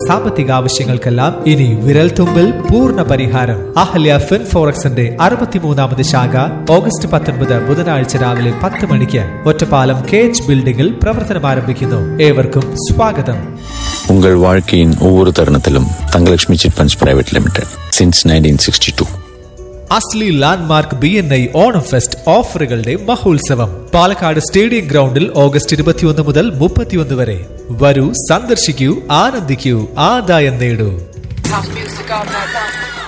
സാമ്പത്തിക ആവശ്യങ്ങൾക്കെല്ലാം ഇനി വിരൽ തുമ്പിൽ പൂർണ്ണ പരിഹാരം അഹല്യ ഫിൻ ഫോറക്സിന്റെ അറുപത്തിമൂന്നാമത് ശാഖ ഓഗസ്റ്റ് പത്തൊൻപത് ബുധനാഴ്ച രാവിലെ പത്ത് മണിക്ക് ഒറ്റപ്പാലം കെ എച്ച് ബിൽഡിംഗിൽ പ്രവർത്തനം ആരംഭിക്കുന്നു ഏവർക്കും സ്വാഗതം உங்கள் வாழ்க்கையின் ஒவ்வொரு தருணத்திலும் Thangalakshmi chit funds private limited since nineteen sixty two അസ്ലി landmark B N I Onam fest ഓഫറുകളുടെ മഹോത്സവം പാലക്കാട് സ്റ്റേഡിയം ഗ്രൗണ്ടിൽ ഓഗസ്റ്റ് ഇരുപത്തിയൊന്ന് മുതൽ മുപ്പത്തിയൊന്ന് വരെ വരൂ സന്ദർശിക്കൂ ആനന്ദിക്കൂ ആദായം നേടൂ House music all night long.